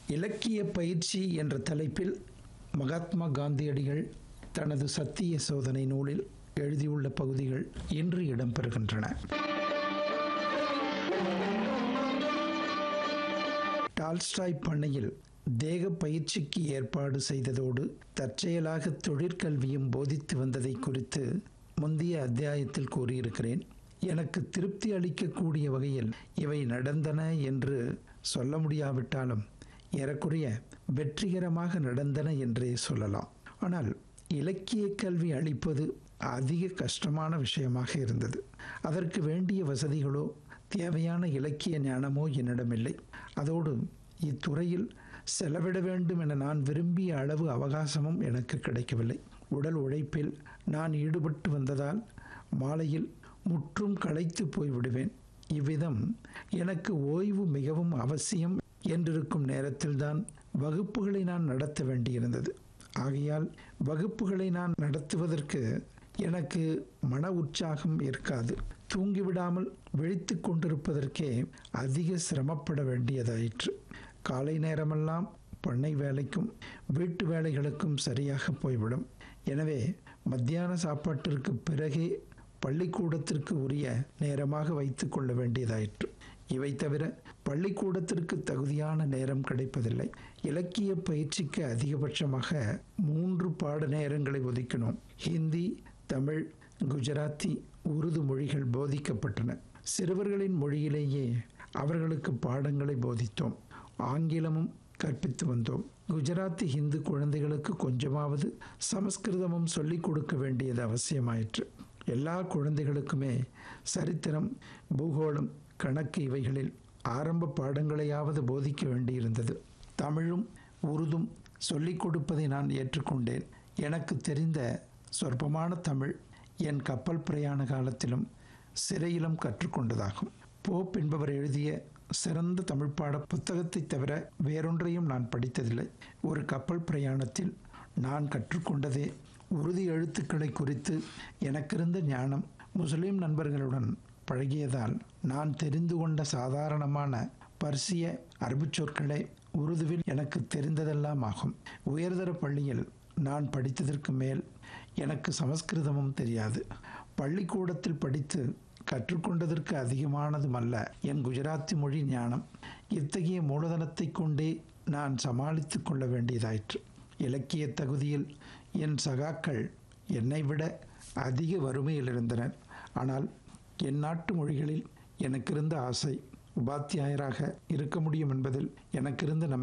இலக்கிய பயிற்சி என்ற தலைப்பில் மகாத்மா காந்தியடிகள் தனது சத்திய சோதனை நூலில் எழுதியுள்ள பகுதிகள் இன்று இடம்பெறுகின்றன டால்ஸ்டாய் பண்ணையில் தேக பயிற்சிக்கு ஏற்பாடு செய்ததோடு தற்செயலாக தொழிற்கல்வியும் போதித்து வந்ததை குறித்து முந்தைய அத்தியாயத்தில் கூறியிருக்கிறேன் எனக்கு திருப்தி அளிக்கக்கூடிய வகையில் இவை நடந்தன என்று சொல்ல முடியாவிட்டாலும் ஏறக்குறைய வெற்றிகரமாக நடந்தன என்றே சொல்லலாம் ஆனால் இலக்கிய கல்வி அளிப்பது அதிக கஷ்டமான விஷயமாக இருந்தது அதற்கு வேண்டிய வசதிகளோ தேவையான இலக்கிய ஞானமோ என்னிடமில்லை அதோடு இத்துறையில் செலவிட வேண்டும் என நான் விரும்பிய அளவு அவகாசமும் எனக்கு கிடைக்கவில்லை உடல் உழைப்பில் நான் ஈடுபட்டு வந்ததால் மாலையில் முற்றும் களைத்து போய்விடுவேன் இவ்விதம் எனக்கு ஓய்வு மிகவும் அவசியம் என்றிருக்கும் நேரத்தில்தான் வகுப்புகளை நான் நடத்த வேண்டியிருந்தது ஆகையால் வகுப்புகளை நான் நடத்துவதற்கு எனக்கு மன உற்சாகம் இருக்காது தூங்கிவிடாமல் விழித்து கொண்டிருப்பதற்கே அதிக சிரமப்பட வேண்டியதாயிற்று காலை நேரமெல்லாம் பண்ணை வேலைக்கும் வீட்டு வேலைகளுக்கும் சரியாக போய்விடும் எனவே மத்தியான சாப்பாட்டிற்கு பிறகே பள்ளிக்கூடத்திற்கு உரிய நேரமாக வைத்து கொள்ள வேண்டியதாயிற்று இவை தவிர பள்ளிக்கூடத்திற்கு தகுதியான நேரம் கிடைப்பதில்லை இலக்கிய பயிற்சிக்கு அதிகபட்சமாக மூன்று பாட நேரங்களை ஒதுக்கினோம் ஹிந்தி தமிழ் குஜராத்தி உருது மொழிகள் போதிக்கப்பட்டன சிறுவர்களின் மொழியிலேயே அவர்களுக்கு பாடங்களை போதித்தோம் ஆங்கிலமும் கற்பித்து வந்தோம் குஜராத்தி ஹிந்து குழந்தைகளுக்கு கொஞ்சமாவது சமஸ்கிருதமும் சொல்லிக் கொடுக்க வேண்டியது அவசியமாயிற்று எல்லா குழந்தைகளுக்குமே சரித்திரம் பூகோளம் கணக்கு இவைகளில் ஆரம்ப பாடங்களையாவது போதிக்க வேண்டியிருந்தது தமிழும் உருதும் சொல்லிக் கொடுப்பதை நான் ஏற்றுக்கொண்டேன் எனக்கு தெரிந்த சொற்பமான தமிழ் என் கப்பல் பிரயாண காலத்திலும் சிறையிலும் கற்றுக்கொண்டதாகும் போப் என்பவர் எழுதிய சிறந்த தமிழ் பாட புத்தகத்தை தவிர வேறொன்றையும் நான் படித்ததில்லை ஒரு கப்பல் பிரயாணத்தில் நான் கற்றுக்கொண்டதே உறுதி எழுத்துக்களை குறித்து எனக்கிருந்த ஞானம் முஸ்லிம் நண்பர்களுடன் பழகியதால் நான் தெரிந்து கொண்ட சாதாரணமான பர்சிய அரபு சொற்களே உருதுவில் எனக்கு தெரிந்ததெல்லாம் ஆகும் உயர்தர பள்ளியில் நான் படித்ததற்கு மேல் எனக்கு சமஸ்கிருதமும் தெரியாது பள்ளிக்கூடத்தில் படித்து கற்றுக்கொண்டதற்கு அதிகமானதும் அல்ல என் குஜராத்தி மொழி ஞானம் இத்தகைய மூலதனத்தை கொண்டே நான் சமாளித்து கொள்ள வேண்டியதாயிற்று இலக்கிய தகுதியில் என் சகாக்கள் என்னை விட அதிக வறுமையில் இருந்தனர் ஆனால் என் நாட்டு மொழிகளில் எனக்கிருந்த ஆசை உபாத்தியாயராக இருக்க முடியும் என்பதில் எனக்கிருந்த நம்பிக்கை